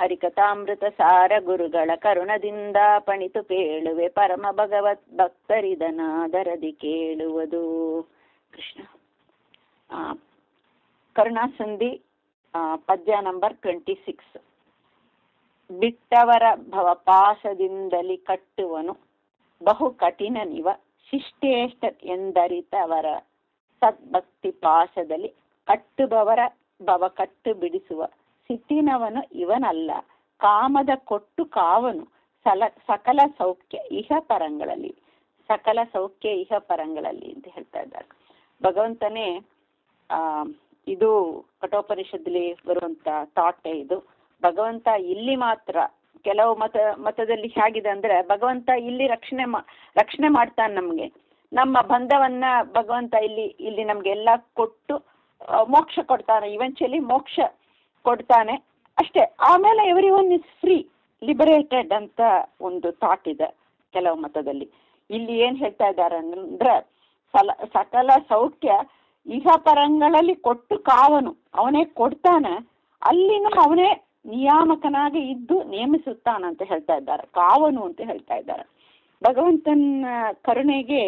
ಹರಿಕಥಾಮೃತ ಸಾರ ಗುರುಗಳ ಕರುಣದಿಂದ ಪಣಿತು ಕೇಳುವೆ ಪರಮ ಭಗವತ್ ಭಕ್ತರಿದನಾದರದಿ ಕೇಳುವುದು ಕೃಷ್ಣ ಆ, ಕರುಣಾಸಂಧಿ ಆ, ಪದ್ಯ ನಂಬರ್ ಟ್ವೆಂಟಿ ಸಿಕ್ಸ್ ಬಿಟ್ಟವರ ಭವಪಾಶದಿಂದಲಿ ಕಟ್ಟುವನು ಬಹು ಕಠಿಣ ನಿವ ಶಿಷ್ಟೇಷ್ಟ ಎಂದರಿತವರ ಸದ್ಭಕ್ತಿ ಪಾಶದಲ್ಲಿ ಕಟ್ಟುಬವರ ಭವ ಕಟ್ಟು ಬಿಡಿಸುವ ಸಿಟ್ಟಿನವನು ಇವನಲ್ಲ ಕಾಮದ ಕೊಟ್ಟು ಕಾವನು ಸಲ ಸಕಲ ಸೌಖ್ಯ ಇಹ ಪರಂಗಳಲ್ಲಿ ಸಕಲ ಸೌಖ್ಯ ಇಹ ಪರಂಗಳಲ್ಲಿ ಅಂತ ಹೇಳ್ತಾ ಇದ್ದಾರೆ ಭಗವಂತನೇ ಆ ಇದು ಕಠೋಪನಿಷತ್ಲಿ ಬರುವಂತ ಥಾಟ್ ಇದು ಭಗವಂತ ಇಲ್ಲಿ ಮಾತ್ರ ಕೆಲವು ಮತ ಮತದಲ್ಲಿ ಹೇಗಿದೆ ಅಂದ್ರೆ ಭಗವಂತ ಇಲ್ಲಿ ರಕ್ಷಣೆ ಮಾ ರಕ್ಷಣೆ ಮಾಡ್ತಾನೆ ನಮಗೆ ನಮ್ಮ ಬಂಧವನ್ನ ಭಗವಂತ ಇಲ್ಲಿ ಇಲ್ಲಿ ನಮ್ಗೆಲ್ಲ ಕೊಟ್ಟು ಆ, ಮೋಕ್ಷ ಕೊಡ್ತಾನೆ ಇವೆಂಚುಲಿ ಮೋಕ್ಷ ಕೊಡ್ತಾನೆ ಅಷ್ಟೇ ಆಮೇಲೆ every one is free liberated ಅಂತ ಒಂದು ಥಾಟ್ ಇದೆ ಕೆಲವು ಮತದಲ್ಲಿ ಇಲ್ಲಿ ಏನ್ ಹೇಳ್ತಾ ಇದ್ದಾರೆ ಅಂದ್ರೆ ಸಲ ಸಕಲ ಸೌಖ್ಯ ಇಹ ಪರಂಗಳಲ್ಲಿ ಕೊಟ್ಟು ಕಾವನು ಅವನೇ ಕೊಡ್ತಾನೆ ಅಲ್ಲಿನೂ ಅವನೇ ನಿಯಾಮಕನಾಗಿ ಇದ್ದು ನೇಮಿಸುತ್ತಾನಂತ ಹೇಳ್ತಾ ಇದ್ದಾರೆ ಕಾವನು ಅಂತ ಹೇಳ್ತಾ ಇದ್ದಾರೆ ಭಗವಂತನ ಕರುಣೆಗೆ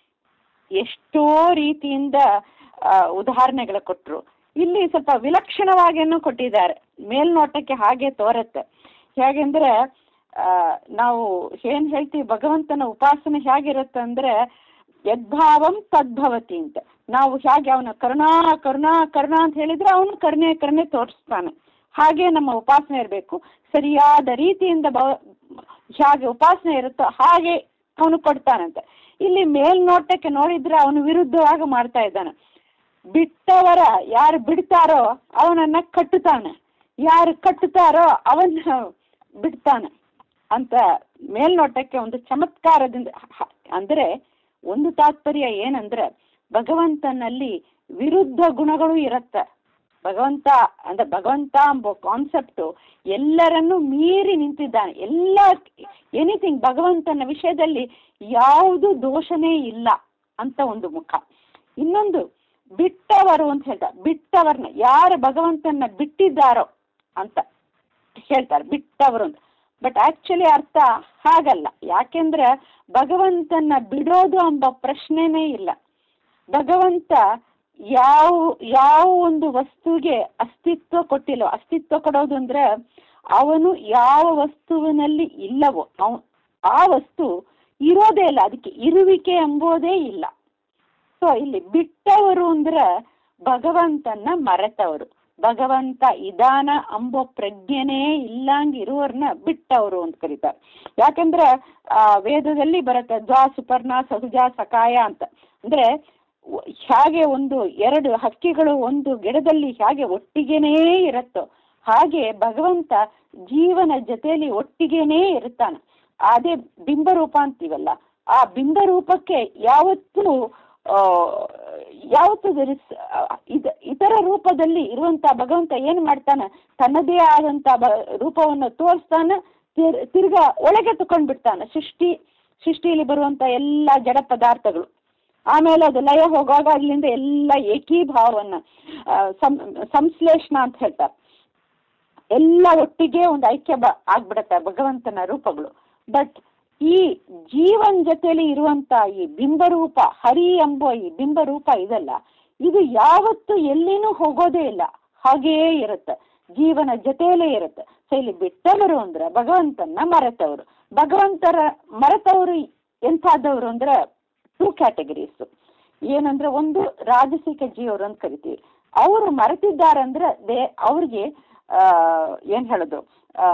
ಎಷ್ಟೋ ರೀತಿಯಿಂದ ಆ, ಉದಾಹರಣೆಗಳು ಕೊಟ್ಟರು ಇಲ್ಲಿ ಸ್ವಲ್ಪ ವಿಲಕ್ಷಣವಾಗಿಯನ್ನು ಕೊಟ್ಟಿದ್ದಾರೆ ಮೇಲ್ನೋಟಕ್ಕೆ ಹಾಗೆ ತೋರತ್ತೆ ಹೇಗೆಂದ್ರೆ ಆ, ನಾವು ಏನ್ ಹೇಳ್ತೀವಿ ಭಗವಂತನ ಉಪಾಸನೆ ಹೇಗಿರುತ್ತೆ ಅಂದ್ರೆ ಯದ್ಭಾವಂ ತದ್ಭವತಿ ಅಂತ ನಾವು ಹೇಗೆ ಅವನ ಕರುಣಾ ಕರುಣಾ ಕರುಣಾ ಅಂತ ಹೇಳಿದ್ರೆ ಅವನು ಕರುಣೆ ಕರುಣೆ ತೋರಿಸ್ತಾನೆ ಹಾಗೆ ನಮ್ಮ ಉಪಾಸನೆ ಇರಬೇಕು ಸರಿಯಾದ ರೀತಿಯಿಂದ ಭವ ಹೇಗೆ ಉಪಾಸನೆ ಇರುತ್ತೋ ಹಾಗೆ ಅವನು ಕೊಡ್ತಾನಂತೆ ಇಲ್ಲಿ ಮೇಲ್ನೋಟಕ್ಕೆ ನೋಡಿದ್ರೆ ಅವನು ವಿರುದ್ಧವಾಗಿ ಮಾಡ್ತಾ ಇದ್ದಾನೆ ಬಿಟ್ಟವರ ಯಾರು ಬಿಡ್ತಾರೋ ಅವನನ್ನ ಕಟ್ಟುತ್ತಾನೆ ಯಾರು ಕಟ್ಟುತ್ತಾರೋ ಅವನ್ನ ಬಿಡ್ತಾನೆ ಅಂತ ಮೇಲ್ನೋಟಕ್ಕೆ ಒಂದು ಚಮತ್ಕಾರದಿಂದ ಹ- ಅಂದ್ರೆ ಒಂದು ತಾತ್ಪರ್ಯ ಏನಂದ್ರೆ ಭಗವಂತನಲ್ಲಿ ವಿರುದ್ಧ ಗುಣಗಳು ಇರತ್ತೆ ಭಗವಂತ ಅಂದ್ರೆ ಭಗವಂತ ಎಂಬ ಕಾನ್ಸೆಪ್ಟ್ ಎಲ್ಲರನ್ನೂ ಮೀರಿ ನಿಂತಿದ್ದಾನೆ ಎಲ್ಲ ಎನಿಥಿಂಗ್ ಭಗವಂತನ ವಿಷಯದಲ್ಲಿ ಯಾವುದು ದೋಷನೇ ಇಲ್ಲ ಅಂತ ಒಂದು ಮುಖ ಇನ್ನೊಂದು ಬಿಟ್ಟವರು ಅಂತ ಹೇಳ್ತಾರೆ ಬಿಟ್ಟವರನ್ನ ಯಾರು ಭಗವಂತನ ಬಿಟ್ಟಿದ್ದಾರೋ ಅಂತ ಹೇಳ್ತಾರೆ ಬಿಟ್ಟವರು ಅಂತ ಬಟ್ ಆಕ್ಚುಲಿ ಅರ್ಥ ಹಾಗಲ್ಲ ಯಾಕೆಂದ್ರೆ ಭಗವಂತನ ಬಿಡೋದು ಎಂಬ ಪ್ರಶ್ನೆನೇ ಇಲ್ಲ ಭಗವಂತ ಯಾವ ಯಾವ ಒಂದು ವಸ್ತುವಿಗೆ ಅಸ್ತಿತ್ವ ಕೊಟ್ಟಿಲ್ಲೋ ಅಸ್ತಿತ್ವ ಕೊಡೋದು ಅಂದ್ರೆ ಅವನು ಯಾವ ವಸ್ತುವಿನಲ್ಲಿ ಇಲ್ಲವೋ ಅವ ಆ ವಸ್ತು ಇರೋದೇ ಇಲ್ಲ ಅದಕ್ಕೆ ಇರುವಿಕೆ ಎಂಬುದೇ ಇಲ್ಲ ಸೊ ಇಲ್ಲಿ ಬಿಟ್ಟವರು ಅಂದ್ರೆ ಭಗವಂತನ ಮರೆತವರು ಭಗವಂತ ಇದಾನ ಅಂಬೋ ಪ್ರಜ್ಞೆನೇ ಇಲ್ಲಂಗ್ ಇರುವವ್ರನ್ನ ಬಿಟ್ಟವರು ಅಂತ ಕರೀತಾರೆ ಯಾಕಂದ್ರೆ ಆ ವೇದದಲ್ಲಿ ಬರುತ್ತೆ ದ್ವಾ ಸುಪರ್ಣ ಸಹುಜ ಸಕಾಯ ಅಂತ ಅಂದ್ರೆ ಒ- ಹೇಗೆ ಒಂದು ಎರಡು ಹಕ್ಕಿಗಳು ಒಂದು ಗಿಡದಲ್ಲಿ ಹೇಗೆ ಒಟ್ಟಿಗೆನೇ ಇರುತ್ತೋ ಹಾಗೆ ಭಗವಂತ ಜೀವನ ಜೊತೆಯಲ್ಲಿ ಒಟ್ಟಿಗೆನೇ ಇರ್ತಾನೆ ಅದೇ ಬಿಂಬರೂಪ ಅಂತೀವಲ್ಲ ಆ ಬಿಂಬರೂಪಕ್ಕೆ ಯಾವತ್ತೂ ಆ, ಯಾವತ್ತೂ there is, ಆ, ಇದ ಇತರ ರೂಪದಲ್ಲಿ ಇರುವಂತ ಭಗವಂತ ಏನ್ ಮಾಡ್ತಾನೆ ತನ್ನದೇ ಆದಂತ ಬ ರೂಪವನ್ನು ತೋರಿಸ್ತಾನೆ ತಿರ್- ತಿರ್ಗಾ ಒಳಗೆ ತಕೊಂಡ್ ಬಿಡ್ತಾನೆ ಸೃಷ್ಟಿ ಸೃಷ್ಟಿಯಲ್ಲಿ ಬರುವಂತ ಎಲ್ಲ ಜಡ ಪದಾರ್ಥಗಳು ಆಮೇಲೆ ಅದು ಲಯ ಹೋಗುವಾಗ ಅಲ್ಲಿಂದ ಎಲ್ಲ ಏಕೀಭಾವವನ್ನ ಆ, ಸಂ- ಸಂಶ್ಲೇಷಣ ಅಂತ ಹೇಳ್ತಾರೆ ಎಲ್ಲ ಒಟ್ಟಿಗೆ ಒಂದು ಐಕ್ಯ ಬ ಆಗ್ಬಿಡತ್ತೆ ಭಗವಂತನ ರೂಪಗಳು ಬಟ್ ಈ ಜೀವನ್ ಜೊತೆಲಿ ಇರುವಂತ ಈ ಬಿಂಬರೂಪ ಹರಿ ಎಂಬ ಈ ಬಿಂಬರೂಪ ಇದಲ್ಲ ಇದು ಯಾವತ್ತು ಎಲ್ಲಿನೂ ಹೋಗೋದೇ ಇಲ್ಲ ಹಾಗೆಯೇ ಇರುತ್ತೆ ಜೀವನ ಜೊತೆಯಲ್ಲೇ ಇರುತ್ತೆ ಸೊ ಇಲ್ಲಿ ಬಿಟ್ಟವರು ಅಂದ್ರೆ ಭಗವಂತನ ಮರೆತವರು ಭಗವಂತರ ಮರೆತವರು ಎಂಥಾದವರು ಅಂದ್ರೆ ಟೂ ಕ್ಯಾಟಗರೀಸ್ ಏನಂದ್ರೆ ಒಂದು ರಾಜಸಿಕ ಜೀವರು ಅಂತ ಕರಿತೀವಿ ಅವರು ಮರೆತಿದ್ದಾರೆ ಅಂದ್ರೆ ದೇ ಅವ್ರಿಗೆ ಆ ಏನ್ ಹೇಳೋದು ಆ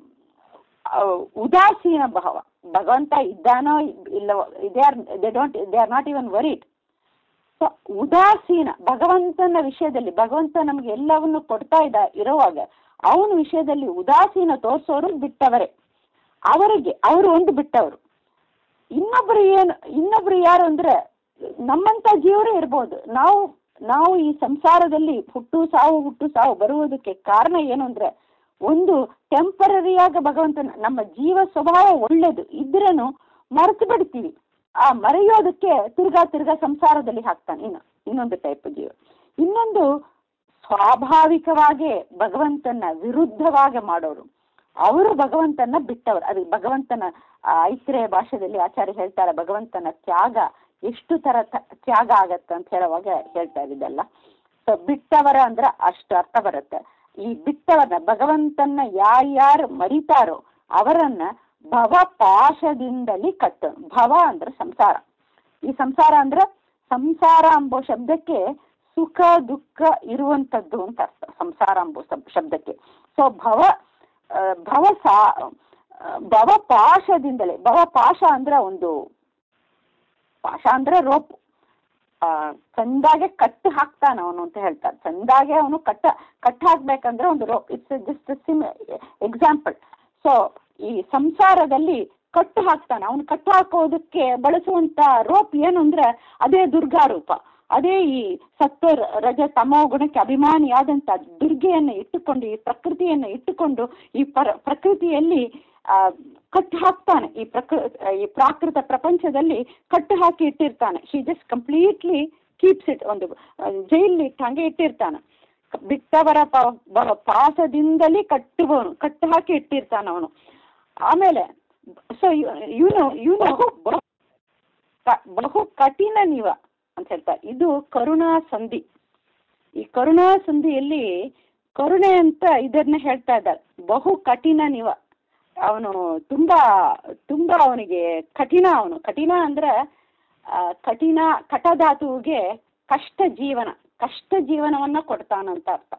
ಆ, ಉದಾಸೀನ ಭಾವ ಭಗವಂತ ಇದ್ದಾನೋ ಇಲ್ಲವೋ they are they don't they are not even worried so ಉದಾಸೀನ ಭಗವಂತನ ವಿಷಯದಲ್ಲಿ ಭಗವಂತ ನಮ್ಗೆ ಎಲ್ಲವನ್ನು ಕೊಡ್ತಾ ಇದ್ದ ಇರುವಾಗ ಅವನ ವಿಷಯದಲ್ಲಿ ಉದಾಸೀನ ತೋರಿಸೋರು ಬಿಟ್ಟವರೇ ಅವರಿಗೆ ಅವರು ಒಂದು ಬಿಟ್ಟವರು ಇನ್ನೊಬ್ರು ಏನು ಇನ್ನೊಬ್ರು ಯಾರು ಅಂದ್ರೆ ನಮ್ಮಂತ ಜೀವರೇ ಇರ್ಬೋದು ನಾವು ನಾವು ಈ ಸಂಸಾರದಲ್ಲಿ ಹುಟ್ಟು ಸಾವು ಹುಟ್ಟು ಸಾವು ಬರುವುದಕ್ಕೆ ಕಾರಣ ಏನು ಅಂದ್ರೆ ಒಂದು ಟೆಂಪರರಿಯಾಗ ಭಗವಂತನ ನಮ್ಮ ಜೀವ ಸ್ವಭಾವ ಒಳ್ಳೇದು ಇದ್ರೇನು ಮರೆತು ಬಿಡ್ತೀವಿ ಆ ಮರೆಯೋದಕ್ಕೆ ತಿರ್ಗಾ ತಿರ್ಗಾ ಸಂಸಾರದಲ್ಲಿ ಹಾಕ್ತಾನೆ ಇನ್ನು ಇನ್ನೊಂದು ಟೈಪ್ ಜೀವ ಇನ್ನೊಂದು ಸ್ವಾಭಾವಿಕವಾಗಿ ಭಗವಂತನ ವಿರುದ್ಧವಾಗಿ ಮಾಡೋರು ಅವರು ಭಗವಂತನ ಬಿಟ್ಟವರು ಅದು ಭಗವಂತನ ಆ, ಐತ್ರೇಯ ಭಾಷೆಯಲ್ಲಿ ಆಚಾರ್ಯ ಹೇಳ್ತಾರೆ ಭಗವಂತನ ತ್ಯಾಗ ಎಷ್ಟು ತರ ತ- ತ್ಯಾಗ ಆಗತ್ತೆ ಅಂತ ಹೇಳುವಾಗ ಹೇಳ್ತಾ ಇದ್ದಲ್ಲ ಸೊ ಬಿಟ್ಟವರ ಅಂದ್ರೆ ಅಷ್ಟು ಅರ್ಥ ಬರುತ್ತೆ ಈ ಬಿಟ್ಟವರನ್ನ ಭಗವಂತನ ಯಾರ್ಯಾರು ಮರಿತಾರೋ ಅವರನ್ನ ಭವ ಪಾಶದಿಂದಲೇ ಕಟ್ಟು ಭವ ಅಂದ್ರೆ ಸಂಸಾರ ಈ ಸಂಸಾರ ಅಂದ್ರೆ ಸಂಸಾರ ಎಂಬೋ ಶಬ್ದಕ್ಕೆ ಸುಖ ದುಃಖ ಇರುವಂತದ್ದು ಅಂತ ಅರ್ಥ ಸಂಸಾರ ಎಂಬೋ ಶಬ್- ಶಬ್ದಕ್ಕೆ ಸೊ ಭವ ಆ, ಭವ ಸಾ ಆ, ಭವ ಪಾಶದಿಂದಲೇ ಭವ ಪಾಶ ಅಂದ್ರೆ ಒಂದು ಪಾಶ ಅಂದ್ರೆ ರೋಪ್ ಆ, ಚಂದಾಗೆ ಕಟ್ಟು ಹಾಕ್ತಾನ ಅವನು ಅಂತ ಹೇಳ್ತಾರೆ ಚಂದಾಗೆ ಅವನು ಕಟ್ಟ ಕಟ್ಟು ಹಾಕ್ಬೇಕಂದ್ರೆ ಒಂದು rope it's just sim example so ಈ ಸಂಸಾರದಲ್ಲಿ ಕಟ್ಟು ಹಾಕ್ತಾನೆ ಅವನು ಕಟ್ಟು ಹಾಕೋದಕ್ಕೆ ಬಳಸುವಂತ ರೋಪ್ ಏನು ಅಂದ್ರೆ ಅದೇ ದುರ್ಗಾ ರೂಪ ಅದೇ ಈ ಸತ್ವ ರಜ ತಮೋ ಗುಣಕ್ಕೆ ಅಭಿಮಾನಿಯಾದಂತ ದುರ್ಗೆಯನ್ನು ಇಟ್ಟುಕೊಂಡು ಈ ಪ್ರಕೃತಿಯನ್ನು ಇಟ್ಟುಕೊಂಡು ಈ ಪರ ಪ್ರಕೃತಿಯಲ್ಲಿ ಆ, ಕಟ್ಟು ಹಾಕ್ತಾನೆ ಈ ಪ್ರಕೃ ಈ ಪ್ರಾಕೃತ ಪ್ರಪಂಚದಲ್ಲಿ ಕಟ್ಟು ಹಾಕಿ ಇಟ್ಟಿರ್ತಾನೆ she just completely keeps it ಒಂದು ಜೈಲಿ ಹಂಗೆ ಇಟ್ಟಿರ್ತಾನೆ ಬಿಟ್ಟವರ ಪ- ಬ- ಪಾಸದಿಂದಲೇ ಕಟ್ಟುವವನು ಕಟ್ಟು ಹಾಕಿ ಇಟ್ಟಿರ್ತಾನ ಅವನು ಆಮೇಲೆ ಸೊ ಇವನು ಇವನು ಬಹು ಕಠಿಣ ನೀವ ಅಂತ ಹೇಳ್ತಾರೆ ಇದು ಕರುಣಾ ಸಂಧಿ ಈ ಕರುಣಾ ಸಂಧಿಯಲ್ಲಿ ಕರುಣೆ ಅಂತ ಇದನ್ನ ಹೇಳ್ತಾ ಇದ್ದಾರೆ ಬಹು ಕಠಿಣ ನೀವ ಅವನು ತುಂಬಾ ತುಂಬಾ ಅವನಿಗೆ ಕಠಿಣ ಅವನು ಕಠಿಣ ಅಂದ್ರೆ ಆ, ಕಠಿಣ ಕಟಧಾತುವಿಗೆ ಕಷ್ಟ ಜೀವನ ಕಷ್ಟ ಜೀವನವನ್ನ ಕೊಡ್ತಾನಂತ ಅರ್ಥ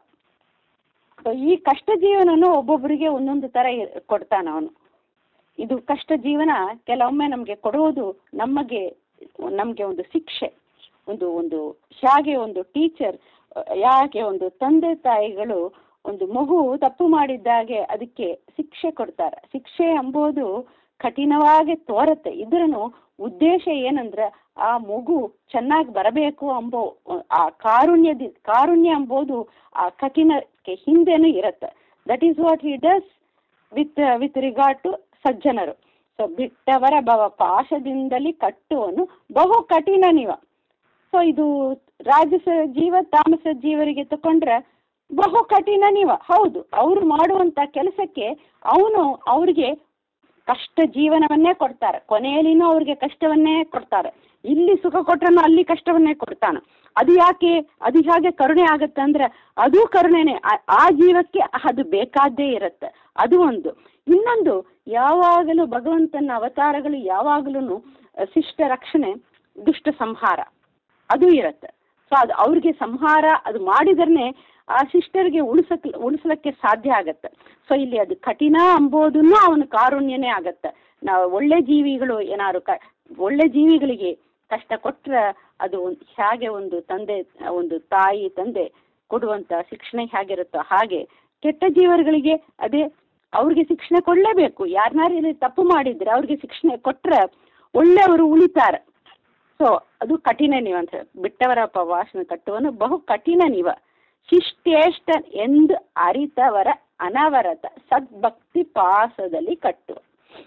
ಸೊ ಈ ಕಷ್ಟ ಜೀವನನು ಒಬ್ಬೊಬ್ಬರಿಗೆ ಒಂದೊಂದು ತರ ಇರ್- ಕೊಡ್ತಾನ ಅವನು ಇದು ಕಷ್ಟ ಜೀವನ ಕೆಲವೊಮ್ಮೆ ನಮಗೆ ಕೊಡುವುದು ನಮಗೆ ನಮಗೆ ಒಂದು ಶಿಕ್ಷೆ ಒಂದು ಒಂದು ಹೇಗೆ ಒಂದು ಟೀಚರ್ ಯಾಕೆ ಒಂದು ತಂದೆ ತಾಯಿಗಳು ಒಂದು ಮಗು ತಪ್ಪು ಮಾಡಿದ್ದಾಗೆ ಅದಕ್ಕೆ ಶಿಕ್ಷೆ ಕೊಡ್ತಾರೆ ಶಿಕ್ಷೆ ಎಂಬುದು ಕಠಿಣವಾಗಿ ತೋರತ್ತೆ ಇದ್ರೂ ಉದ್ದೇಶ ಏನಂದ್ರೆ ಆ ಮಗು ಚೆನ್ನಾಗಿ ಬರಬೇಕು ಎಂಬೋ ಆ ಕಾರುಣ್ಯದಿ ಕಾರುಣ್ಯ ಎಂಬುದು ಆ ಕಠಿಣಕ್ಕೆ ಹಿಂದೆನೂ ಇರುತ್ತೆ that is what he does with with regard to ಸಜ್ಜನರು ಸೊ ಬಿಟ್ಟವರ ಭವ ಪಾಶದಿಂದಲೇ ಕಟ್ಟುವನು ಬಹು ಕಠಿಣ ನೀವ ಸೊ ಇದು ರಾಜಸ ಜೀವ ತಾಮಸ ಜೀವರಿಗೆ ತಕೊಂಡ್ರೆ ಬಹು ಕಠಿಣ ನೀವ ಹೌದು ಅವರು ಮಾಡುವಂತ ಕೆಲಸಕ್ಕೆ ಅವನು ಅವ್ರಿಗೆ ಕಷ್ಟ ಜೀವನವನ್ನೇ ಕೊಡ್ತಾರೆ ಕೊನೆಯಲ್ಲಿನೂ ಅವ್ರಿಗೆ ಕಷ್ಟವನ್ನೇ ಕೊಡ್ತಾರೆ ಇಲ್ಲಿ ಸುಖ ಕೊಟ್ರನು ಅಲ್ಲಿ ಕಷ್ಟವನ್ನೇ ಕೊಡ್ತಾನೆ ಅದು ಯಾಕೆ ಅದು ಹೇಗೆ ಕರುಣೆ ಆಗುತ್ತೆ ಅಂದ್ರೆ ಅದು ಕರುಣೆನೆ ಆ- ಆ ಜೀವಕ್ಕೆ ಅದು ಬೇಕಾದ್ದೇ ಇರುತ್ತೆ ಅದು ಒಂದು ಇನ್ನೊಂದು ಯಾವಾಗಲೂ ಭಗವಂತನ ಅವತಾರಗಳು ಯಾವಾಗಲೂ ಶಿಷ್ಟ ರಕ್ಷಣೆ ದುಷ್ಟ ಸಂಹಾರ ಅದು ಇರುತ್ತೆ ಸೊ ಅದು ಅವ್ರಿಗೆ ಸಂಹಾರ ಅದು ಮಾಡಿದ್ರೆ ಆ ಶಿಷ್ಟರಿಗೆ ಉಳಿಸಕ್ ಉಳಿಸ್ಲಿಕ್ಕೆ ಸಾಧ್ಯ ಆಗತ್ತೆ ಸೊ ಇಲ್ಲಿ ಅದು ಕಠಿಣ ಅಂಬೋದನ್ನು ಅವನ ಕಾರುಣ್ಯನೇ ಆಗತ್ತೆ ನಾವು ಒಳ್ಳೆ ಜೀವಿಗಳು ಏನಾದ್ರು ಕ ಒಳ್ಳೆ ಜೀವಿಗಳಿಗೆ ಕಷ್ಟ ಕೊಟ್ರೆ ಅದು ಒಂದ್- ಹೇಗೆ ಒಂದು ತಂದೆ ಒಂದು ತಾಯಿ ತಂದೆ ಕೊಡುವಂತ ಶಿಕ್ಷಣ ಹೇಗಿರುತ್ತೋ ಹಾಗೆ ಕೆಟ್ಟ ಜೀವರುಗಳಿಗೆ ಅದೇ ಅವ್ರಿಗೆ ಶಿಕ್ಷಣ ಕೊಡಲೇಬೇಕು ಯಾರನ್ನಾರು ಇಲ್ಲಿ ತಪ್ಪು ಮಾಡಿದ್ರೆ ಅವ್ರಿಗೆ ಶಿಕ್ಷಣ ಕೊಟ್ರೆ ಒಳ್ಳೆಯವರು ಉಳಿತಾರೆ ಸೊ ಅದು ಕಠಿಣ ನೀವ ಅಂತ ಹೇಳಿ ಬಿಟ್ಟವರ ವಾಸನ ಕಟ್ಟುವನು ಬಹು ಕಠಿಣ ನೀವ ಶಿಷ್ಟೇಷ್ಟ ಎಂದು ಅರಿತವರ ಅನವರತ ಸದ್ಭಕ್ತಿ ಪಾಸದಲ್ಲಿ ಕಟ್ಟುವ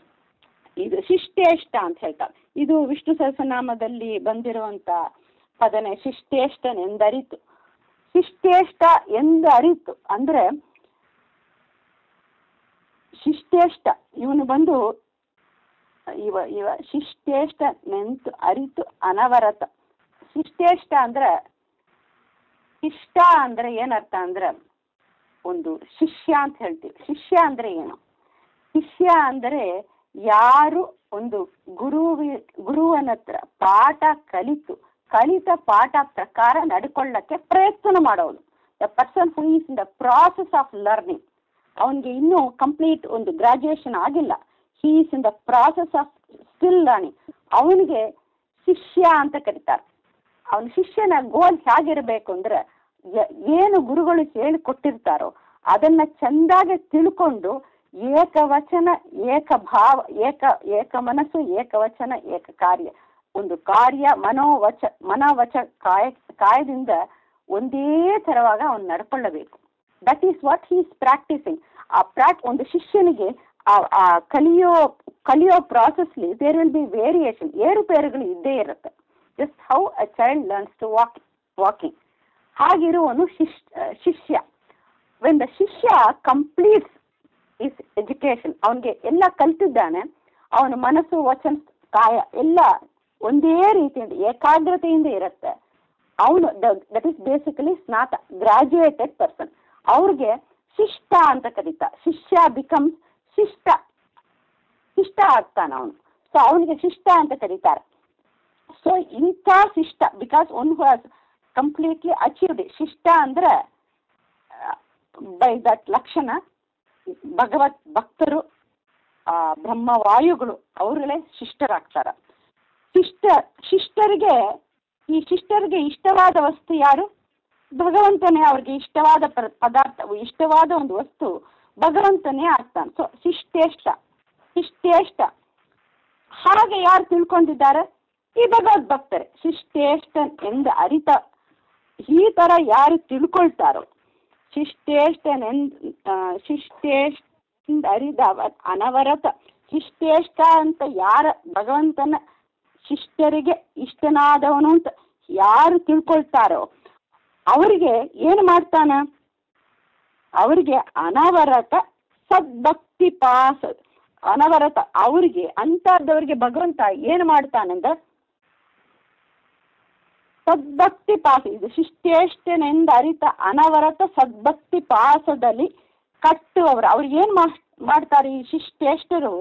ಇದು ಶಿಷ್ಟೇಷ್ಟ ಅಂತ ಹೇಳ್ತಾರೆ ಇದು ವಿಷ್ಣು ಸಹಸ್ರನಾಮದಲ್ಲಿ ಬಂದಿರುವಂತ ಪದನೆ ಶಿಷ್ಟೇಷ್ಟನೆಂದರಿತು ಶಿಷ್ಟೇಷ್ಟ ಎಂದು ಅರಿತು ಅಂದ್ರೆ ಶಿಷ್ಟೇಷ್ಟ ಇವನು ಬಂದು ಇವ ಇವ ಶಿಷ್ಟೇಷ್ಟ ನೆಂತು ಅರಿತು ಅನವರತ ಶಿಷ್ಟೇಷ್ಟ ಅಂದ್ರೆ ಶಿಷ್ಟ ಅಂದ್ರೆ ಏನರ್ಥ ಅಂದ್ರೆ ಒಂದು ಶಿಷ್ಯ ಅಂತ ಹೇಳ್ತೀವಿ ಶಿಷ್ಯ ಅಂದ್ರೆ ಏನು ಶಿಷ್ಯ ಅಂದ್ರೆ ಯಾರು ಒಂದು ಗುರುವಿ ಗುರುವನ ಹತ್ರ ಪಾಠ ಕಲಿತು ಕಲಿತ ಪಾಠ ಪ್ರಕಾರ ನಡ್ಕೊಳ್ಳಕ್ಕೆ ಪ್ರಯತ್ನ ಮಾಡೋದು the person who is in the process of learning ಅವನಿಗೆ ಇನ್ನೂ ಕಂಪ್ಲೀಟ್ ಒಂದು ಗ್ರಾಜುಯೇಷನ್ ಆಗಿಲ್ಲ he is in the process of still learning ಅವನಿಗೆ ಶಿಷ್ಯ ಅಂತ ಕರೀತಾರೆ ಅವನ ಶಿಷ್ಯನ ಗೋಲ್ ಹೇಗಿರ್ಬೇಕು ಅಂದ್ರೆ ಯ- ಏನು ಗುರುಗಳು ಹೇಳಿಕೊಟ್ಟಿರ್ತಾರೋ ಅದನ್ನ ಚಂದಾಗಿ ತಿಳ್ಕೊಂಡು ಏಕವಚನ ಏಕ ಭಾವ ಏಕ ಏಕ ಮನಸ್ಸು ಏಕವಚನ ಏಕ ಕಾರ್ಯ ಒಂದು ಕಾರ್ಯ ಮನೋವಚ ಮನೋವಚ ಕಾಯ ಕಾಯದಿಂದ ಒಂದೇ ಥರವಾಗ ಅವನು ನಡ್ಕೊಳ್ಳಬೇಕು that is what he is practising ಆ ಪ್ರಾಕ್ ಒಂದು ಶಿಷ್ಯನಿಗೆ ಆ ಆ ಕಲಿಯೋ ಕಲಿಯೋ ಪ್ರಾಸೆಸ್ಲಿ ದೇರ್ ವಿಲ್ ಬಿ ವೇರಿಯೇಷನ್ ಏರುಪೇರುಗಳು ಇದ್ದೇ ಇರುತ್ತೆ just how a child learns to walk walking ಹಾಗಿರುವನು ಶಿಶ್ ಶಿಷ್ಯ ವೆನ್ ದ ಶಿಷ್ಯ ಕಂಪ್ಲೀಟ್ಸ್ ಇಸ್ ಎಜುಕೇಶನ್ ಎಜುಕೇಶನ್ ಅವನಿಗೆ ಎಲ್ಲ ಕಲ್ತಿದ್ದಾನೆ ಅವನ ಮನಸ್ಸು ವಚನ ಕಾಯ ಎಲ್ಲ ಒಂದೇ ರೀತಿಯಿಂದ ಏಕಾಗ್ರತೆಯಿಂದ ಇರುತ್ತೆ ಅವನು ದಟ್ ಈಸ್ ಬೇಸಿಕಲಿ ಸ್ನಾತ ಗ್ರಾಜುಯೇಟೆಡ್ ಪರ್ಸನ್ ಅವ್ರಿಗೆ ಶಿಷ್ಟ ಅಂತ ಕರೀತಾರೆ ಶಿಷ್ಯ ಬಿಕಮ್ಸ್ ಶಿಷ್ಟ ಶಿಷ್ಟ ಆಗ್ತಾನೆ ಅವನು ಸೊ ಅವನಿಗೆ ಶಿಷ್ಟ ಅಂತ ಕರೀತಾರೆ ಸೊ ಇಂಥ ಶಿಷ್ಟ because one who has completely achieved ಶಿಷ್ಟ ಅಂದ್ರೆ ಬೈ ದಟ್ ಲಕ್ಷಣ ಭಗವತ್ ಭಕ್ತರು ಆ, ಬ್ರಹ್ಮವಾಯುಗಳು ಅವರಲ್ಲೇ ಶಿಷ್ಟರಾಗ್ತಾರೆ ಶಿಷ್ಟ ಶಿಷ್ಟರಿಗೆ ಈ ಶಿಷ್ಟರಿಗೆ ಇಷ್ಟವಾದ ವಸ್ತು ಯಾರು ಭಗವಂತನೇ ಅವ್ರಿಗೆ ಇಷ್ಟವಾದ ಪ- ಪದಾರ್ಥ ಇಷ್ಟವಾದ ಒಂದು ವಸ್ತು ಭಗವಂತನೇ ಆಗ್ತಾನೆ ಸೊ ಶಿಷ್ಟೇಷ್ಟ ಶಿಷ್ಟೇಷ್ಟ ಹಾಗೆ ಯಾರು ತಿಳ್ಕೊಂಡಿದ್ದಾರೆ ಈ ಭಗವದ್ ಭಕ್ತರೆ ಶಿಷ್ಟೇಷ್ಟ ಎಂದು ಅರಿತ ಈ ತರ ಯಾರು ತಿಳ್ಕೊಳ್ತಾರೋ ಶಿಷ್ಟೇಷ್ಟನೆಂದ್ ಶಿಷ್ಟೇಷ್ಟ ಅರಿದವ ಅನವರತ ಶಿಷ್ಟೇಷ್ಟ ಅಂತ ಯಾರ ಭಗವಂತನ ಶಿಷ್ಟರಿಗೆ ಇಷ್ಟನಾದವನು ಅಂತ ಯಾರು ತಿಳ್ಕೊಳ್ತಾರೋ ಅವರಿಗೆ ಏನು ಮಾಡ್ತಾನ ಅವರಿಗೆ ಅನವರತ ಸದ್ಭಕ್ತಿ ಪಾಸ ಅನವರತ ಅವರಿಗೆ ಅಂತಹದವರಿಗೆ ಭಗವಂತ ಏನು ಮಾಡ್ತಾನಂದ್ರೆ ಸದ್ಭಕ್ತಿ ಪಾಸ ಇದು ಶಿಷ್ಟೇಷ್ಟನೆಂದು ಅರಿತ ಅನವರತ ಸದ್ಭಕ್ತಿ ಪಾಸದಲ್ಲಿ ಕಟ್ಟುವವರು ಅವ್ರು ಏನ್ ಮಾಡ್- ಮಾಡ್ತಾರೆ ಈ ಶಿಷ್ಟೇಷ್ಟರು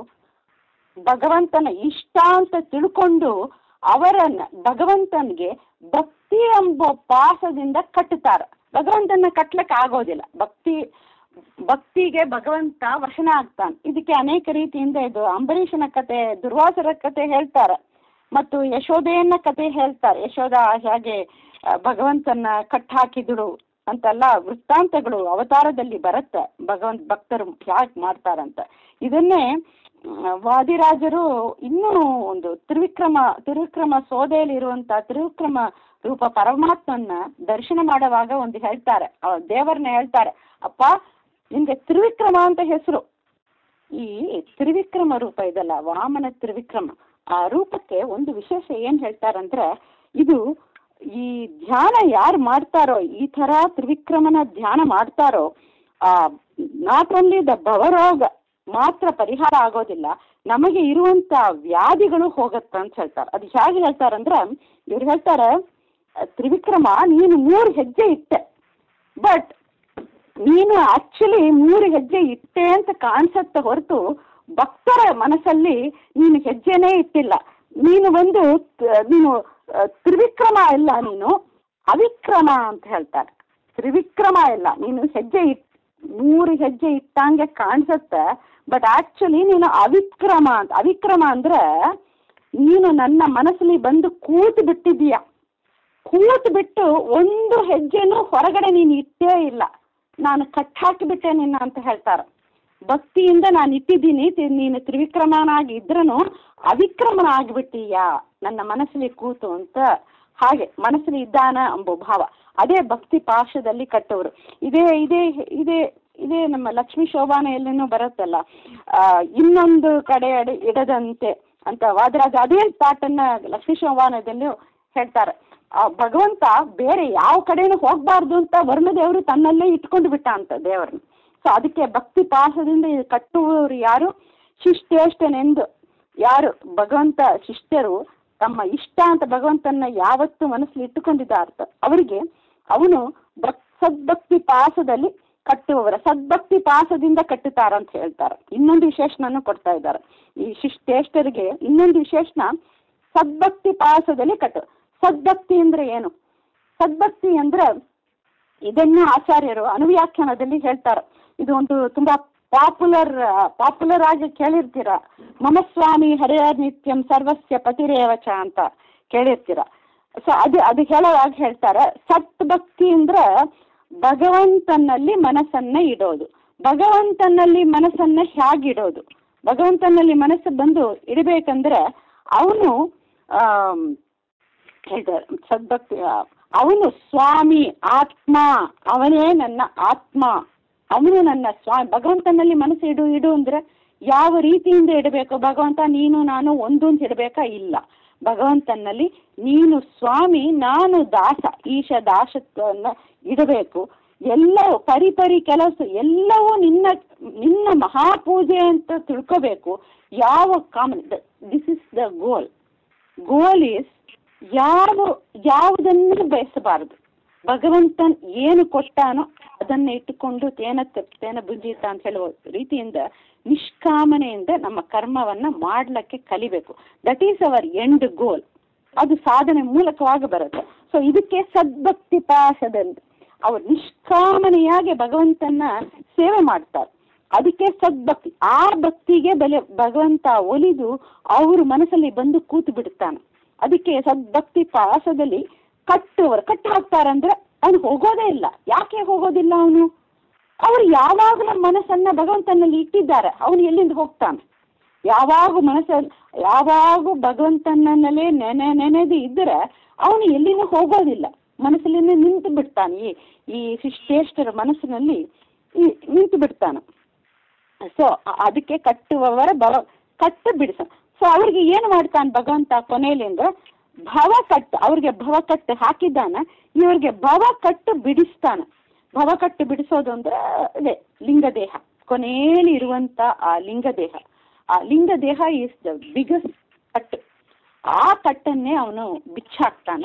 ಭಗವಂತನ ಇಷ್ಟ ಅಂತ ತಿಳ್ಕೊಂಡು ಅವರನ್ನ ಭಗವಂತನಿಗೆ ಭಕ್ತಿ ಎಂಬ ಪಾಸದಿಂದ ಕಟ್ಟುತ್ತಾರೆ ಭಗವಂತನ ಕಟ್ಲಕ್ಕೆ ಆಗೋದಿಲ್ಲ ಭಕ್ತಿ ಭಕ್ತಿಗೆ ಭಗವಂತ ವಶನ ಆಗ್ತಾನೆ ಇದಕ್ಕೆ ಅನೇಕ ರೀತಿಯಿಂದ ಇದು ಅಂಬರೀಷನ ಕತೆ ದುರ್ವಾಸರ ಕತೆ ಹೇಳ್ತಾರೆ ಮತ್ತು ಯಶೋದೆಯನ್ನ ಕತೆ ಹೇಳ್ತಾರೆ ಯಶೋದ ಹೇಗೆ ಆ, ಭಗವಂತನ ಕಟ್ ಹಾಕಿದಳು ಅಂತೆಲ್ಲ ವೃತ್ತಾಂತಗಳು ಅವತಾರದಲ್ಲಿ ಬರುತ್ತೆ ಭಗವಂತ ಭಕ್ತರು ಹ್ಯಾಕ್ ಮಾಡ್ತಾರಂತ ಇದನ್ನೇ ಆ, ವಾದಿರಾಜರು ಇನ್ನೂ ಒಂದು ತ್ರಿವಿಕ್ರಮ ತ್ರಿವಿಕ್ರಮ ಸೋದೆಯಲ್ಲಿ ಇರುವಂತ ತ್ರಿವಿಕ್ರಮ ರೂಪ ಪರಮಾತ್ಮನ್ನ ದರ್ಶನ ಮಾಡುವಾಗ ಒಂದು ಹೇಳ್ತಾರೆ ಆ ದೇವರನ್ನ ಹೇಳ್ತಾರೆ ಅಪ್ಪ ನಿನ್ಗೆ ತ್ರಿವಿಕ್ರಮ ಅಂತ ಹೆಸರು ಈ ತ್ರಿವಿಕ್ರಮ ರೂಪ ಇದಲ್ಲ ವಾಮನ ತ್ರಿವಿಕ್ರಮ ಆ ರೂಪಕ್ಕೆ ಒಂದು ವಿಶೇಷ ಏನ್ ಹೇಳ್ತಾರಂದ್ರೆ ಇದು ಈ ಧ್ಯಾನ ಯಾರು ಮಾಡ್ತಾರೋ ಈ ತರ ತ್ರಿವಿಕ್ರಮನ ಧ್ಯಾನ ಮಾಡ್ತಾರೋ ಆ ನಾಟ್ ಓನ್ಲಿ ದ ಭವರೋಗ ಮಾತ್ರ ಪರಿಹಾರ ಆಗೋದಿಲ್ಲ ನಮಗೆ ಇರುವಂತ ವ್ಯಾಧಿಗಳು ಹೋಗತ್ತ ಅಂತ ಹೇಳ್ತಾರೆ ಅದು ಹೇಗೆ ಹೇಳ್ತಾರಂದ್ರೆ ಇವ್ರು ಹೇಳ್ತಾರೆ ತ್ರಿವಿಕ್ರಮ ನೀನು ಮೂರು ಹೆಜ್ಜೆ ಇಟ್ಟೆ ಬಟ್ ನೀನು ಆಕ್ಚುಲಿ ಮೂರು ಹೆಜ್ಜೆ ಇಟ್ಟೆ ಅಂತ ಕಾಣಿಸತ್ತೆ ಹೊರತು ಭಕ್ತರ ಮನಸ್ಸಲ್ಲಿ ನೀನು ಹೆಜ್ಜೆನೇ ಇಟ್ಟಿಲ್ಲ ನೀನು ಒಂದು ತ- ನೀನು ಆ, ತ್ರಿವಿಕ್ರಮ ಇಲ್ಲ ನೀನು ಅವಿಕ್ರಮ ಅಂತ ಹೇಳ್ತಾರೆ ತ್ರಿವಿಕ್ರಮ ಇಲ್ಲ ನೀನು ಹೆಜ್ಜೆ ಇಟ್ ಮೂರು ಹೆಜ್ಜೆ ಇಟ್ಟಂಗೆ ಕಾಣಿಸತ್ತೆ ಬಟ್ ಆಕ್ಚುಲಿ ನೀನು ಅವಿಕ್ರಮ ಅಂತ ಅವಿಕ್ರಮ ಅಂದ್ರೆ ನೀನು ನನ್ನ ಮನಸ್ಸಲ್ಲಿ ಬಂದು ಕೂತು ಬಿಟ್ಟಿದೀಯ ಕೂತು ಬಿಟ್ಟು ಒಂದು ಹೆಜ್ಜೆನೂ ಹೊರಗಡೆ ನೀನು ಇಟ್ಟೇ ಇಲ್ಲ ನಾನು ಕಟ್ ಹಾಕಿಬಿಟ್ಟೆ ನಿನ್ನ ಅಂತ ಹೇಳ್ತಾರೆ ಭಕ್ತಿಯಿಂದ ನಾನು ಇಟ್ಟಿದ್ದೀನಿ ತಿ- ನೀನು ತ್ರಿವಿಕ್ರಮನಾಗಿ ಇದ್ರೂ ಅವಿಕ್ರಮನ ಆಗಿಬಿಟ್ಟೀಯಾ ನನ್ನ ಮನಸ್ಸಲ್ಲಿ ಕೂತು ಅಂತ ಹಾಗೆ ಮನಸ್ಸಲ್ಲಿ ಇದ್ದಾನ ಎಂಬ ಭಾವ ಅದೇ ಭಕ್ತಿ ಪಾಶದಲ್ಲಿ ಕಟ್ಟೋರು ಇದೇ ಇದೇ ಇದೇ ಇದೇ ನಮ್ಮ ಲಕ್ಷ್ಮೀ ಶೋಭಾನ ಎಲ್ಲೇನೂ ಬರುತ್ತಲ್ಲ ಆ, ಇನ್ನೊಂದು ಕಡೆ ಅಡೆ- ಇಡದಂತೆ ಅಂತ ವಾದರಾಜ ಅದೇ ಪಾಠನ್ನ ಲಕ್ಷ್ಮೀ ಶೋಭಾನದಲ್ಲೂ ಹೇಳ್ತಾರೆ ಆ ಭಗವಂತ ಬೇರೆ ಯಾವ ಕಡೆನೂ ಹೋಗ್ಬಾರ್ದು ಅಂತ ವರ್ಣದೇವರು ತನ್ನಲ್ಲೇ ಇಟ್ಕೊಂಡು ಬಿಟ್ಟ ಅಂತ ದೇವರನ್ನ ಸೊ ಅದಕ್ಕೆ ಭಕ್ತಿ ಪಾಸದಿಂದ ಇದು ಕಟ್ಟುವವರು ಯಾರು ಶಿಷ್ಟೇಷ್ಟನೆಂದು ಯಾರು ಭಗವಂತ ಶಿಷ್ಟರು ತಮ್ಮ ಇಷ್ಟ ಅಂತ ಭಗವಂತನ ಯಾವತ್ತು ಮನಸ್ಸಲ್ಲಿ ಇಟ್ಟುಕೊಂಡಿದ್ದಾರ ಅವರಿಗೆ ಅವನು ಭಕ್ ಸದ್ಭಕ್ತಿ ಪಾಸದಲ್ಲಿ ಕಟ್ಟುವವರ ಸದ್ಭಕ್ತಿ ಪಾಸದಿಂದ ಕಟ್ಟುತ್ತಾರ ಅಂತ ಹೇಳ್ತಾರೆ ಇನ್ನೊಂದು ವಿಶೇಷಣನು ಕೊಡ್ತಾ ಇದ್ದಾರೆ ಈ ಶಿಷ್ಟೇಷ್ಟರಿಗೆ ಇನ್ನೊಂದು ವಿಶೇಷಣ ಸದ್ಭಕ್ತಿ ಪಾಸದಲ್ಲಿ ಕಟ್ಟು ಸದ್ಭಕ್ತಿ ಅಂದ್ರೆ ಏನು ಸದ್ಭಕ್ತಿ ಅಂದ್ರೆ ಇದನ್ನು ಆಚಾರ್ಯರು ಅನುವ್ಯಾಖ್ಯಾನದಲ್ಲಿ ಹೇಳ್ತಾರೆ ಇದು ಒಂದು ತುಂಬಾ ಪಾಪ್ಯುಲರ್ ಪಾಪ್ಯುಲರ್ ಆಗಿ ಕೇಳಿರ್ತೀರ ಮಮ ಸ್ವಾಮಿ ಹರಿಹರ ನಿತ್ಯಂ ಸರ್ವಸ್ಯ ಪತಿರೇವಚ ಅಂತ ಕೇಳಿರ್ತೀರ ಸೊ ಅದು ಅದು ಹೇಳುವಾಗ ಹೇಳ್ತಾರೆ ಸತ್ ಭಕ್ತಿ ಅಂದ್ರೆ ಭಗವಂತನಲ್ಲಿ ಮನಸ್ಸನ್ನ ಇಡೋದು ಭಗವಂತನಲ್ಲಿ ಮನಸ್ಸನ್ನ ಹೇಗಿಡೋದು ಭಗವಂತನಲ್ಲಿ ಮನಸ್ಸು ಬಂದು ಇಡಬೇಕಂದ್ರೆ ಅವನು ಹೇಳ್ತಾರೆ ಸದ್ಭಕ್ತಿ ಅವನು ಸ್ವಾಮಿ ಆತ್ಮ ಅವನೇ ನನ್ನ ಆತ್ಮ ಅವನು ನನ್ನ ಸ್ವಾಮಿ ಭಗವಂತನಲ್ಲಿ ಮನಸ್ಸು ಇಡು ಇಡು ಅಂದ್ರೆ ಯಾವ ರೀತಿಯಿಂದ ಇಡಬೇಕು ಭಗವಂತ ನೀನು ನಾನು ಒಂದು ಅಂತ ಇಡಬೇಕಾ ಇಲ್ಲ ಭಗವಂತನಲ್ಲಿ ನೀನು ಸ್ವಾಮಿ ನಾನು ದಾಸ ಈಶ ದಾಸತ್ವನ್ನ ಇಡಬೇಕು ಎಲ್ಲವೂ ಪರಿಪರಿ ಕೆಲಸ ಎಲ್ಲವೂ ನಿನ್ನ ನಿನ್ನ ಮಹಾಪೂಜೆ ಅಂತ ತಿಳ್ಕೋಬೇಕು ಯಾವ common this is the goal goal is ಯಾವ ಯಾವುದನ್ನು ಬಯಸಬಾರದು ಭಗವಂತನ್ ಏನು ಕೊಟ್ಟಾನೋ ಅದನ್ನ ಇಟ್ಟುಕೊಂಡು ತೇನ ತೇನ ಬುದ್ಧಿತ ಅಂತ ಹೇಳುವ ರೀತಿಯಿಂದ ನಿಷ್ಕಾಮನೆಯಿಂದ ನಮ್ಮ ಕರ್ಮವನ್ನ ಮಾಡ್ಲಿಕ್ಕೆ ಕಲಿಬೇಕು that is our end goal ಅದು ಸಾಧನೆ ಮೂಲಕವಾಗಿ ಬರುತ್ತೆ ಸೊ ಇದಕ್ಕೆ ಸದ್ಭಕ್ತಿ ಪಾಶದಲ್ಲಿ ಅವರು ನಿಷ್ಕಾಮನೆಯಾಗಿ ಭಗವಂತನ ಸೇವೆ ಮಾಡ್ತಾರೆ ಅದಕ್ಕೆ ಸದ್ಭಕ್ತಿ ಆ ಭಕ್ತಿಗೆ ಬೆಲೆ ಭಗವಂತ ಒಲಿದು ಅವ್ರ ಮನಸ್ಸಲ್ಲಿ ಬಂದು ಕೂತು ಬಿಡುತ್ತಾನೆ ಅದಕ್ಕೆ ಸದ್ಭಕ್ತಿ ಪಾಸದಲ್ಲಿ ಕಟ್ಟುವರು ಕಟ್ಟು ಹಾಕ್ತಾರಂದ್ರೆ ಅವನು ಹೋಗೋದೇ ಇಲ್ಲ ಯಾಕೆ ಹೋಗೋದಿಲ್ಲ ಅವನು ಅವ್ರು ಯಾವಾಗಲೂ ಮನಸ್ಸನ್ನ ಭಗವಂತನಲ್ಲಿ ಇಟ್ಟಿದ್ದಾರೆ ಅವನು ಎಲ್ಲಿಂದ ಹೋಗ್ತಾನೆ ಯಾವಾಗ ಮನಸ್ಸಲ್ಲಿ ಯಾವಾಗ ಭಗವಂತನಲ್ಲೇ ನೆನೆ ನೆನೆದು ಇದ್ದರೆ ಅವನು ಎಲ್ಲಿನೂ ಹೋಗೋದಿಲ್ಲ ಮನಸ್ಸಲ್ಲಿ ನಿಂತು ಬಿಡ್ತಾನೆ ಈ ಈ ಶಿಷ್ಟೇಷ್ಟರ ಮನಸ್ಸಿನಲ್ಲಿ ಈ ನಿಂತು ಬಿಡ್ತಾನೆ ಸೊ ಅದಕ್ಕೆ ಕಟ್ಟುವವರ ಭವ ಕಟ್ಟು ಬಿಡಿಸ ಸೊ ಅವ್ರಿಗೆ ಏನು ಮಾಡ್ತಾನೆ ಭಗವಂತ ಕೊನೆಯಲ್ಲಿ ಅಂದ್ರೆ ಭವ ಕಟ್ಟು ಅವ್ರಿಗೆ ಭವ ಕಟ್ಟು ಹಾಕಿದ್ದಾನ ಇವ್ರಿಗೆ ಭವ ಕಟ್ಟು ಬಿಡಿಸ್ತಾನ ಭವ ಕಟ್ಟು ಬಿಡಿಸೋದು ಅಂದ್ರೆ ಅದೇ ಲಿಂಗದೇಹ ಕೊನೆಯಲ್ಲಿ ಇರುವಂತ ಆ ಲಿಂಗದೇಹ ಆ ಲಿಂಗದೇಹ ಈಸ್ ದ ಬಿಗಸ್ಟ್ ಕಟ್ಟು ಆ ಕಟ್ಟನ್ನೇ ಅವನು ಬಿಚ್ಚಾಕ್ತಾನ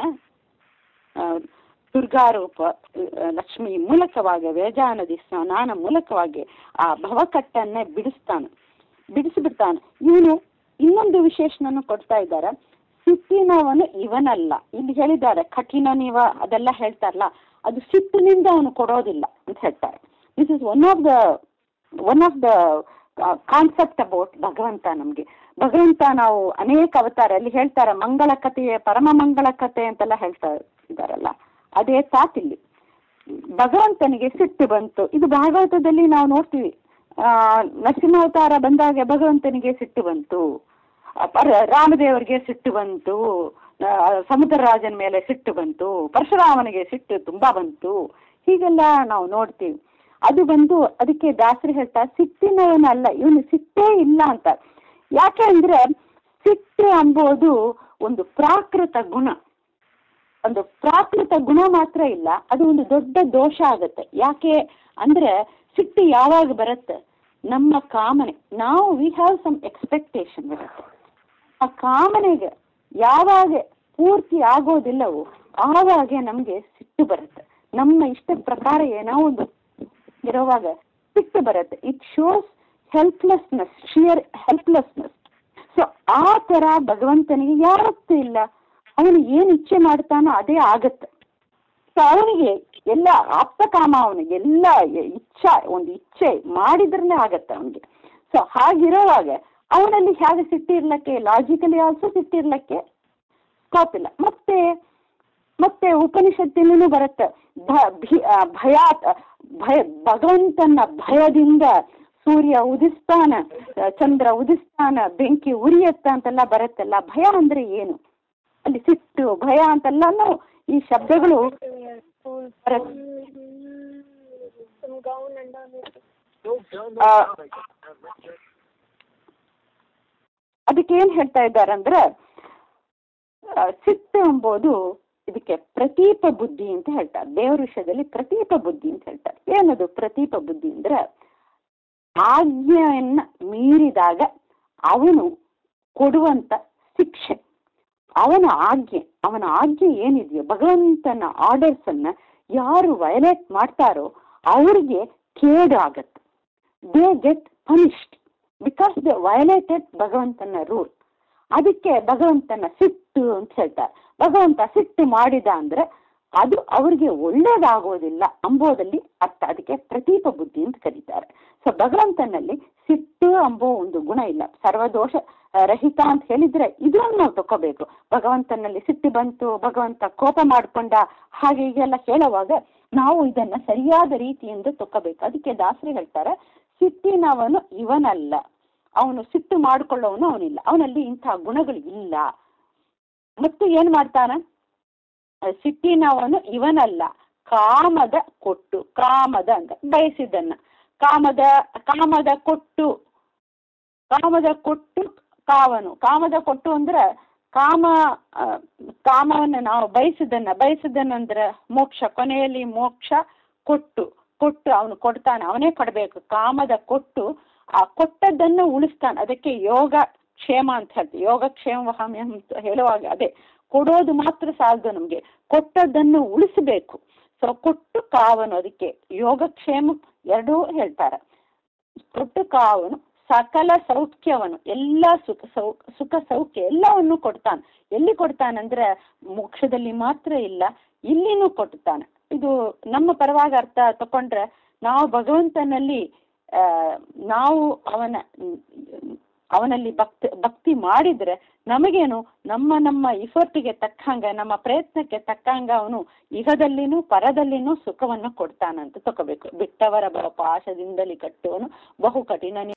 ದುರ್ಗಾರೂಪ ಲಕ್ಷ್ಮಿ ಮೂಲಕವಾಗಿ ವೇಜಾನದಿ ಸ್ನಾನ ಮೂಲಕವಾಗಿ ಆ ಭವಕಟ್ಟನ್ನೇ ಬಿಡಿಸ್ತಾನೆ ಬಿಡಿಸಿಬಿಡ್ತಾನೆ ಇವನು ಇನ್ನೊಂದು ವಿಶೇಷಣನು ಕೊಡ್ತಾ ಇದ್ದಾರೆ ಸಿಟ್ಟಿನವನು ಇವನಲ್ಲ ಇಲ್ಲಿ ಹೇಳಿದ್ದಾರೆ ಕಠಿಣ ನೀವ ಅದೆಲ್ಲ ಹೇಳ್ತಾರಲ್ಲ ಅದು ಸಿಟ್ಟಿನಿಂದ ಅವನು ಕೊಡೋದಿಲ್ಲ ಅಂತ ಹೇಳ್ತಾರೆ this is one of the one of the concept about ಭಗವಂತ ನಮಗೆ ಭಗವಂತ ನಾವು ಅನೇಕ ಅವತಾರ ಅಲ್ಲಿ ಹೇಳ್ತಾರೆ ಮಂಗಳ ಕಥೆಯೇ ಪರಮ ಮಂಗಳ ಕಥೆ ಅಂತೆಲ್ಲ ಹೇಳ್ತಾ ಇದ್ದಾರಲ್ಲ ಅದೇ ತಾತಿಲ್ಲಿ ಭಗವಂತನಿಗೆ ಸಿಟ್ಟು ಬಂತು ಇದು ಭಾಗವತದಲ್ಲಿ ನಾವು ನೋಡ್ತೀವಿ ಆ ನರಸಿಂಹಾವತಾರ ಬಂದಾಗ ಭಗವಂತನಿಗೆ ಸಿಟ್ಟು ಬಂತು ಪರ ರಾಮದೇವರಿಗೆ ಸಿಟ್ಟು ಬಂತು ಸಮುದ್ರ ರಾಜನ ಮೇಲೆ ಸಿಟ್ಟು ಬಂತು ಪರಶುರಾಮನಿಗೆ ಸಿಟ್ಟು ತುಂಬಾ ಬಂತು ಹೀಗೆಲ್ಲ ನಾವು ನೋಡ್ತೀವಿ ಅದು ಬಂದು ಅದಕ್ಕೆ ದಾಸರಿ ಹೇಳ್ತಾ ಸಿಟ್ಟಿನವನಲ್ಲ ಇವನು ಸಿಟ್ಟೇ ಇಲ್ಲ ಅಂತ ಯಾಕೆ ಅಂದ್ರೆ ಸಿಟ್ಟು ಎಂಬುದು ಒಂದು ಪ್ರಾಕೃತ ಗುಣ ಒಂದು ಪ್ರಾಕೃತ ಗುಣ ಮಾತ್ರ ಇಲ್ಲ ಅದು ಒಂದು ದೊಡ್ಡ ದೋಷ ಆಗುತ್ತೆ ಯಾಕೆ ಅಂದ್ರೆ ಸಿಟ್ಟು ಯಾವಾಗ ಬರುತ್ತೆ ನಮ್ಮ ಕಾಮನೆ ನಾವು ವಿ ಹ್ಯಾವ್ ಸಮ್ ಎಕ್ಸ್ಪೆಕ್ಟೇಷನ್ ಬರುತ್ತೆ ಆ ಕಾಮನೆಗೆ ಯಾವಾಗ ಪೂರ್ತಿ ಆಗೋದಿಲ್ಲವೋ ಆವಾಗ ನಮಗೆ ಸಿಟ್ಟು ಬರುತ್ತೆ ನಮ್ಮ ಇಷ್ಟ ಪ್ರಕಾರ ಏನೋ ಒಂದು ಇರುವಾಗ ಸಿಟ್ಟು ಬರುತ್ತೆ it shows helplessness sheer helplessness so ಆ ತರ ಭಗವಂತನಿಗೆ ಯಾವತ್ತೂ ಇಲ್ಲ ಅವನು ಏನು ಇಚ್ಛೆ ಮಾಡ್ತಾನೋ ಅದೇ ಆಗತ್ತೆ ಸೊ ಅವನಿಗೆ ಎಲ್ಲ ಆಪ್ತಕಾಮ ಅವನಿಗೆ ಎಲ್ಲ ಇಚ್ಛಾ ಒಂದು ಇಚ್ಛೆ ಮಾಡಿದ್ರೇ ಆಗತ್ತೆ ಅವನಿಗೆ ಸೊ ಹಾಗಿರುವಾಗ ಅವನಲ್ಲಿ ಹೇಗೆ ಸಿಟ್ಟಿರ್ಲಿಕ್ಕೆ ಲಾಜಿಕಲಿ ಆಲ್ಸೋ ಸಿಟ್ಟಿರ್ಲಿಕ್ಕೆ ಸ್ಕೋಪ್ ಇಲ್ಲ ಮತ್ತೆ ಮತ್ತೆ ಉಪನಿಷತ್ತಿನೂ ಬರುತ್ತೆ ಭಯ ಭಯ ಭಗವಂತನ ಭಯದಿಂದ ಸೂರ್ಯ ಉದಿಸ್ತಾನ ಚಂದ್ರ ಉದಿಸ್ತಾನ ಬೆಂಕಿ ಉರಿಯತ್ತ ಅಂತೆಲ್ಲ ಬರುತ್ತಲ್ಲ ಭಯ ಅಂದ್ರೆ ಏನು ಅಲ್ಲಿ ಸಿಟ್ಟು ಭಯ ಅಂತೆಲ್ಲಾನು ಈ ಶಬ್ದಗಳು ಅದಕ್ಕೆ ಏನ್ ಹೇಳ್ತಾ ಇದ್ದಾರೆ ಅಂದ್ರೆ ಸಿಟ್ಟು ಎಂಬುದು ಇದಕ್ಕೆ ಪ್ರತೀಪ ಬುದ್ಧಿ ಅಂತ ಹೇಳ್ತಾರೆ ದೇವರ ವಿಷಯದಲ್ಲಿ ಪ್ರತೀಪ ಬುದ್ಧಿ ಅಂತ ಹೇಳ್ತಾರೆ ಏನದು ಪ್ರತೀಪ ಬುದ್ಧಿ ಅಂದ್ರೆ ಆಜ್ಞೆಯನ್ನ ಮೀರಿದಾಗ ಅವನು ಕೊಡುವಂತ ಶಿಕ್ಷೆ ಅವನ ಆಜ್ಞೆ ಅವನ ಆಜ್ಞೆ ಏನಿದೆಯೋ ಭಗವಂತನ ಆರ್ಡರ್ಸ್ ಅನ್ನ ಯಾರು ವಯಲೇಟ್ ಮಾಡ್ತಾರೋ ಅವ್ರಿಗೆ ಕೇಡು ಆಗತ್ತೆ they get punished because they violated ಭಗವಂತನ ರೂಲ್ ಅದಕ್ಕೆ ಭಗವಂತನ ಸಿಟ್ಟು ಅಂತ ಹೇಳ್ತಾರೆ ಭಗವಂತ ಸಿಟ್ಟು ಮಾಡಿದ ಅಂದ್ರೆ ಅದು ಅವ್ರಿಗೆ ಒಳ್ಳೇದಾಗೋದಿಲ್ಲ ಅಂಬೋದಲ್ಲಿ ಅರ್ಥ ಅದಕ್ಕೆ ಪ್ರತೀಪ ಬುದ್ಧಿ ಅಂತ ಕರೀತಾರೆ ಸೊ ಭಗವಂತನಲ್ಲಿ ಸಿಟ್ಟು ಅಂಬೋ ಒಂದು ಗುಣ ಇಲ್ಲ ಸರ್ವದೋಷ ರಹಿತ ಅಂತ ಹೇಳಿದ್ರೆ ಇದನ್ನು ನಾವು ತಕೋಬೇಕು ಭಗವಂತನಲ್ಲಿ ಸಿಟ್ಟು ಬಂತು ಭಗವಂತ ಕೋಪ ಮಾಡ್ಕೊಂಡ ಹಾಗೆ ಹೀಗೆಲ್ಲ ಹೇಳುವಾಗ ನಾವು ಇದನ್ನ ಸರಿಯಾದ ರೀತಿಯಿಂದ ತಕೋಬೇಕು ಅದಕ್ಕೆ ದಾಸರಿ ಹೇಳ್ತಾರೆ ಸಿಟ್ಟಿನವನು ಇವನಲ್ಲ ಅವನು ಸಿಟ್ಟು ಮಾಡಿಕೊಳ್ಳೋವನು ಅವನಿಲ್ಲ ಅವನಲ್ಲಿ ಇಂತಹ ಗುಣಗಳು ಇಲ್ಲ ಮತ್ತು ಏನ್ ಮಾಡ್ತಾನ ಸಿಟ್ಟಿನವನು ಇವನಲ್ಲ ಕಾಮದ ಕೊಟ್ಟು ಕಾಮದ ಅಂತ ಬಯಸಿದ್ದನ್ನ ಕಾಮದ ಕಾಮದ ಕೊಟ್ಟು ಕಾಮದ ಕೊಟ್ಟು ಕಾವನು ಕಾಮದ ಕೊಟ್ಟು ಅಂದ್ರೆ ಕಾಮ ಕಾಮವನ್ನು ನಾವು ಬಯಸಿದ್ದನ್ನ ಬಯಸಿದ್ದನ್ನ ಅಂದ್ರೆ ಮೋಕ್ಷ ಕೊನೆಯಲ್ಲಿ ಮೋಕ್ಷ ಕೊಟ್ಟು ಕೊಟ್ಟು ಅವನು ಕೊಡ್ತಾನೆ ಅವನೇ ಕೊಡಬೇಕು ಕಾಮದ ಕೊಟ್ಟು ಆ ಕೊಟ್ಟದ್ದನ್ನು ಉಳಿಸ್ತಾನೆ ಅದಕ್ಕೆ ಯೋಗ ಕ್ಷೇಮ ಅಂತ ಹೇಳ್ತೀವಿ ಯೋಗಕ್ಷೇಮ ಅಂತ ಹೇಳುವಾಗ ಅದೇ ಕೊಡೋದು ಮಾತ್ರ ಸಾಲದು ನಮಗೆ ಕೊಟ್ಟದ್ದನ್ನು ಉಳಿಸಬೇಕು ಸೊ ಕೊಟ್ಟು ಕಾವನು ಅದಕ್ಕೆ ಯೋಗಕ್ಷೇಮ ಎರಡೂ ಹೇಳ್ತಾರೆ ಕೊಟ್ಟು ಕಾವನು ಸಕಲ ಸೌಖ್ಯವನು ಎಲ್ಲ ಸುಖ ಸೌ ಸುಖ ಸೌಖ್ಯ ಎಲ್ಲವನ್ನು ಕೊಡ್ತಾನೆ ಎಲ್ಲಿ ಕೊಡ್ತಾನಂದ್ರೆ ಮೋಕ್ಷದಲ್ಲಿ ಮಾತ್ರ ಇಲ್ಲ ಇಲ್ಲಿನೂ ಕೊಡ್ತಾನೆ ಇದು ನಮ್ಮ ಪರವಾಗಿ ಅರ್ಥ ತಕೊಂಡ್ರೆ ನಾವು ಭಗವಂತನಲ್ಲಿ ನಾವು ಅವನ ಅವನಲ್ಲಿ ಭಕ್ತಿ ಭಕ್ತಿ ಮಾಡಿದ್ರೆ ನಮಗೇನು ನಮ್ಮ ನಮ್ಮ ಇಫರ್ಟಿಗೆ ತಕ್ಕಂಗ ನಮ್ಮ ಪ್ರಯತ್ನಕ್ಕೆ ತಕ್ಕಂಗ ಅವನು ಇಹದಲ್ಲಿನೂ ಪರದಲ್ಲಿನೂ ಸುಖವನ್ನು ಕೊಡ್ತಾನಂತ ತಗೋಬೇಕು ಬಿಟ್ಟವರ ಬರ ಪಾಶದಿಂದಲೇ ಕಟ್ಟುವನು ಬಹು ಕಠಿಣ